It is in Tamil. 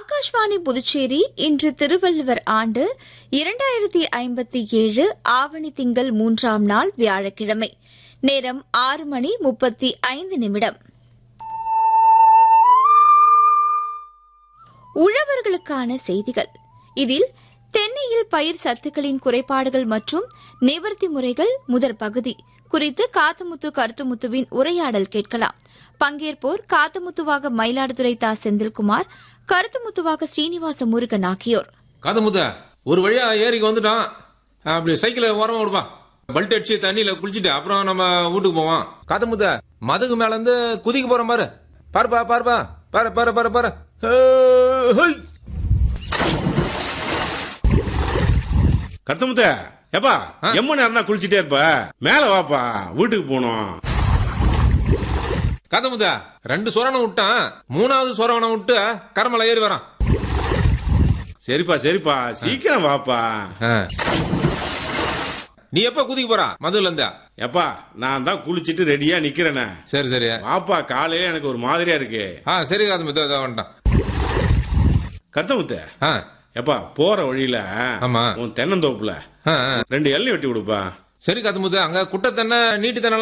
ஆகாஷ்வாணி புதுச்சேரி இன்று திருவள்ளுவர் ஆண்டு இரண்டாயிரத்தி ஐம்பத்தி ஏழு ஆவணி திங்கள் மூன்றாம் நாள் வியாழக்கிழமை நேரம் ஆறு மணி முப்பத்தி ஐந்து நிமிடம் உழவர்களுக்கான செய்திகள் இதில் தென்னையில் பயிர் சத்துக்களின் குறைபாடுகள் மற்றும் நிவர்த்தி முறைகள் முதற் பகுதி குறித்து காத்தமுத்து கருத்துமுத்துவின் உரையாடல் கேட்கலாம் பங்கேற்போர் காத்தமுத்துவாக மயிலாடுதுறை தா செந்தில்குமார் கருத்துமுத்துவாக ஸ்ரீனிவாச முருகன் ஆகியோர் காதமுத்த ஒரு வழியா ஏரிக்கு வந்துட்டான் அப்படி சைக்கிளை ஓரமா விடுப்பா பல்ட் அடிச்சு தண்ணியில குளிச்சுட்டு அப்புறம் நம்ம வீட்டுக்கு போவோம் காதமுத்த மதுகு மேல இருந்து குதிக்க போறோம் பாரு பாருப்பா பாருப்பா பாரு பாரு பாரு பாரு ஹே, ஹை. கருத்தமுத்த ஏப்பா ஆ? எம்ம நேரம் தான் குளிச்சுட்டே இருப்ப மேல வாப்பா வீட்டுக்கு போகணும் காதமுத்த ரெண்டு சொரணம் விட்டான் மூணாவது சொரவனை விட்டு கரமலை ஏறி வரான் சரிப்பா சரிப்பா சீக்கிரம் வாப்பா ஆ. நீ எப்ப குதிக்க போறா மதுல இருந்தா ஏப்பா நான் தான் குளிச்சிட்டு ரெடியா நிக்கிறேனே சரி சரி வாப்பா காலையே எனக்கு ஒரு மாதிரியா இருக்கு ஆ சரி காதமுத்த இதோ வந்துட்டான் கருத்தமுத்த ஆ ஏப்பா போற வழியில ஆமா. உன் தென்னந்தோப்புல ஆ, ஆ. ரெண்டு எள்ளி வெட்டி விடுப்பா சரி காதமுத்த அங்க குட்டை தென்னை நீட்டி தென்னை